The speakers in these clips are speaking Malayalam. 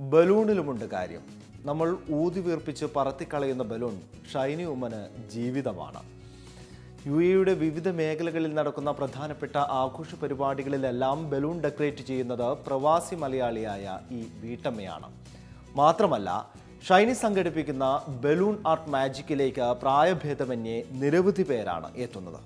ബലൂണിലുമുണ്ട് കാര്യം നമ്മൾ ഊതി വീർപ്പിച്ച് പറത്തിക്കളയുന്ന ബലൂൺ ഷൈനി ഉമ്മന് ജീവിതമാണ് യു എയുടെ വിവിധ മേഖലകളിൽ നടക്കുന്ന പ്രധാനപ്പെട്ട ആഘോഷ പരിപാടികളിലെല്ലാം ബലൂൺ ഡെക്കറേറ്റ് ചെയ്യുന്നത് പ്രവാസി മലയാളിയായ ഈ വീട്ടമ്മയാണ് മാത്രമല്ല ഷൈനി സംഘടിപ്പിക്കുന്ന ബലൂൺ ആർട്ട് മാജിക്കിലേക്ക് പ്രായഭേദമന്യേ നിരവധി പേരാണ് എത്തുന്നത്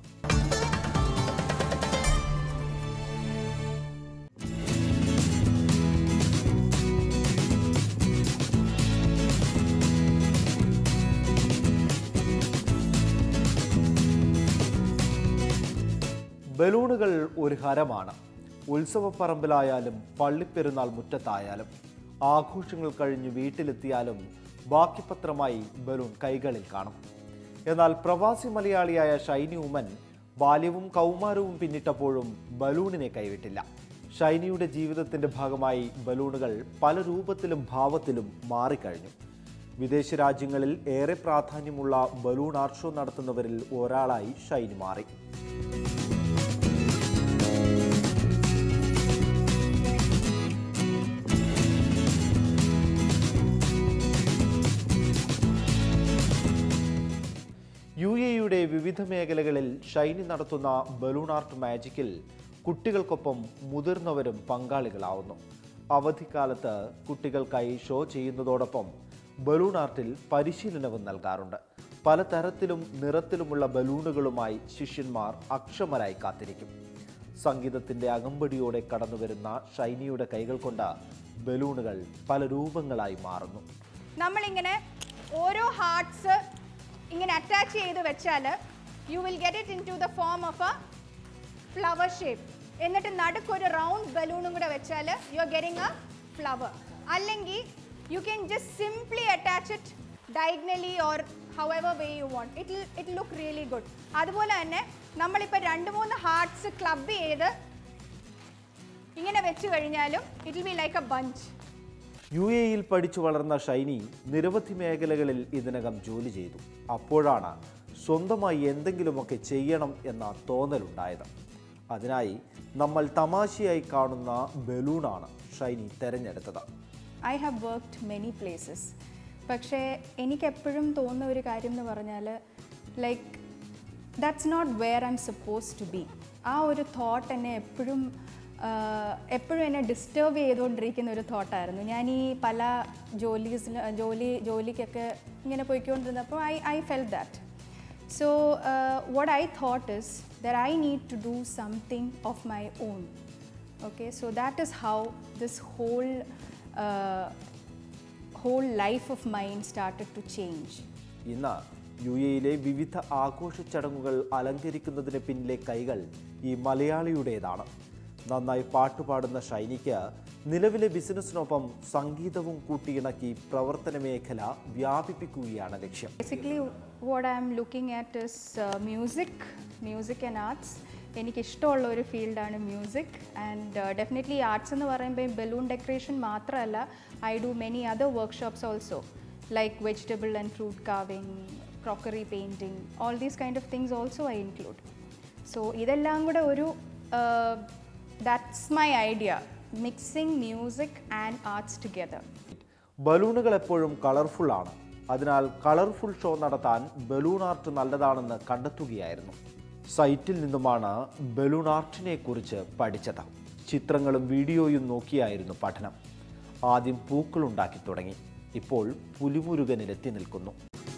ബലൂണുകൾ ഒരു ഹരമാണ് ഉത്സവപ്പറമ്പിലായാലും പള്ളിപ്പെരുന്നാൾ മുറ്റത്തായാലും ആഘോഷങ്ങൾ കഴിഞ്ഞ് വീട്ടിലെത്തിയാലും ബാക്കിപത്രമായി ബലൂൺ കൈകളിൽ കാണും എന്നാൽ പ്രവാസി മലയാളിയായ ഷൈനി ഉമൻ ബാല്യവും കൗമാരവും പിന്നിട്ടപ്പോഴും ബലൂണിനെ കൈവിട്ടില്ല ഷൈനിയുടെ ജീവിതത്തിന്റെ ഭാഗമായി ബലൂണുകൾ പല രൂപത്തിലും ഭാവത്തിലും മാറിക്കഴിഞ്ഞു വിദേശ രാജ്യങ്ങളിൽ ഏറെ പ്രാധാന്യമുള്ള ബലൂൺ ആർട്ട് ഷോ നടത്തുന്നവരിൽ ഒരാളായി ഷൈനി മാറി യു എയുടെ വിവിധ മേഖലകളിൽ ഷൈനി നടത്തുന്ന ബലൂൺ ആർട്ട് മാജിക്കിൽ കുട്ടികൾക്കൊപ്പം മുതിർന്നവരും പങ്കാളികളാവുന്നു അവധിക്കാലത്ത് കുട്ടികൾക്കായി ഷോ ചെയ്യുന്നതോടൊപ്പം ബലൂൺ ആർട്ടിൽ പരിശീലനവും നൽകാറുണ്ട് പലതരത്തിലും നിറത്തിലുമുള്ള ബലൂണുകളുമായി ശിഷ്യന്മാർ അക്ഷമരായി കാത്തിരിക്കും സംഗീതത്തിന്റെ അകമ്പടിയോടെ കടന്നുവരുന്ന ഷൈനിയുടെ കൈകൾ കൊണ്ട് ബലൂണുകൾ പല രൂപങ്ങളായി മാറുന്നു നമ്മളിങ്ങനെ ഓരോ ഹാർട്സ് ഇങ്ങനെ അറ്റാച്ച് ചെയ്ത് വെച്ചാൽ you will get it into the form of a flower shape എന്നിട്ട് നടുക്കൊരു റൗണ്ട് ബലൂണും കൂടെ വെച്ചാൽ you are getting a flower അല്ലെങ്കിൽ you can just simply attach it diagonally or however way you want it it look really good അതുപോലെ തന്നെ നമ്മളിപ്പോൾ രണ്ട് മൂന്ന് ഹാർട്സ് ക്ലബ് ചെയ്ത് ഇങ്ങനെ വെച്ച് കഴിഞ്ഞാലും it will be like a bunch U എയിൽ പഠിച്ചു വളർന്ന ഷൈനി നിരവധി മേഖലകളിൽ ഇതിനകം ജോലി ചെയ്തു അപ്പോഴാണ് സ്വന്തമായി എന്തെങ്കിലുമൊക്കെ ചെയ്യണം എന്ന തോന്നലുണ്ടായത് അതിനായി നമ്മൾ തമാശയായി കാണുന്ന ബലൂണാണ് ഷൈനി തെരഞ്ഞെടുത്തത് I have worked many places പക്ഷേ എനിക്കെപ്പോഴും തോന്നുന്ന ഒരു കാര്യം എന്ന് പറഞ്ഞാൽ like that's not where I'm suppose to be ആ ഒരു തോട്ട് എന്നെ എപ്പോഴും എപ്പോഴും എന്നെ ഡിസ്റ്റർബ് ചെയ്തുകൊണ്ടിരിക്കുന്ന ഒരു തോട്ടായിരുന്നു ഞാൻ ഈ പല ജോലീസിൽ ജോലി ജോലിക്കൊക്കെ ഇങ്ങനെ പോയിക്കൊണ്ടിരുന്നപ്പോൾ I I felt that So, uh, what I thought is that I need to do something of my own. Okay, so that is how this whole uh, whole life of mine started to change. ഇന്ന് യു എയിലെ വിവിധ ആഘോഷ ചടങ്ങുകൾ അലങ്കരിക്കുന്നതിന് പിന്നിലെ കൈകൾ ഈ മലയാളിയുടേതാണ് നന്നായി പാട്ടുപാടുന്ന ഷൈനിക്ക് നിലവിലെ ബിസിനസ്സിനൊപ്പം സംഗീതവും കൂട്ടിയിണക്കി പ്രവർത്തന മേഖല വ്യാപിപ്പിക്കുകയാണ് ലക്ഷ്യം Basically, what I'm looking at is uh, music, music and arts. എനിക്ക് ഇഷ്ടമുള്ള ഒരു ഫീൽഡാണ് മ്യൂസിക് ആൻഡ് ഡെഫിനറ്റ്ലി ആർട്സ് എന്ന് പറയുമ്പോൾ ബലൂൺ ഡെക്കറേഷൻ മാത്രമല്ല I do many other workshops also like vegetable and fruit carving crockery painting all these kind of things also I include so ഇതെല്ലാം കൂടെ ഒരു that's my idea mixing music and arts together ബലൂണുകൾ എപ്പോഴും കളർഫുൾ ആണ് അതിനാൽ കളർഫുൾ ഷോ നടത്താൻ ബലൂൺ ആർട്ട് നല്ലതാണെന്ന് കണ്ടെത്തുകയായിരുന്നു സൈറ്റിൽ നിന്നുമാണ് ബലൂൺ ആർട്ടിനെ കുറിച്ച് പഠിച്ചത് ചിത്രങ്ങളും വീഡിയോയും നോക്കിയായിരുന്നു പഠനം ആദ്യം പൂക്കളുണ്ടാക്കി തുടങ്ങി ഇപ്പോൾ പുലിമുരുകനിലെത്തി നിൽക്കുന്നു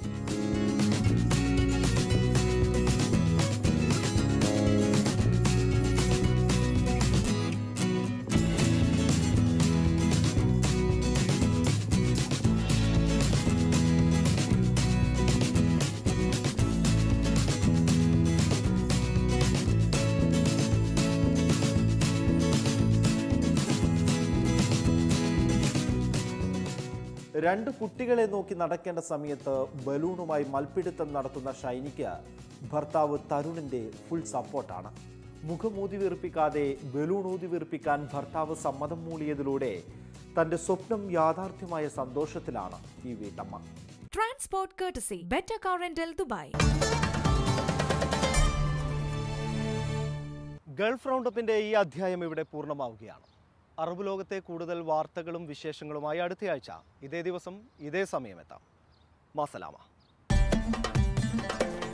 രണ്ട് കുട്ടികളെ നോക്കി നടക്കേണ്ട സമയത്ത് ബലൂണുമായി മൽപ്പിടുത്തം നടത്തുന്ന ഷൈനിക്ക് ഭർത്താവ് തരുണിന്റെ ഫുൾ സപ്പോർട്ടാണ് മുഖമൂതി വീർപ്പിക്കാതെ ബലൂൺ ഊതി വീർപ്പിക്കാൻ ഭർത്താവ് സമ്മതം മൂളിയതിലൂടെ തന്റെ സ്വപ്നം യാഥാർത്ഥ്യമായ സന്തോഷത്തിലാണ് ഈ വീട്ടമ്മ Transport courtesy Better Car Rental Dubai. Gulf റൗണ്ടപ്പിന്റെ ഈ അധ്യായം ഇവിടെ പൂർണ്ണമാവുകയാണ് അറബ് ലോകത്തെ കൂടുതൽ വാർത്തകളും വിശേഷങ്ങളുമായി അടുത്തയാഴ്ച ഇതേ ദിവസം ഇതേ സമയം എത്താം മാസലാമ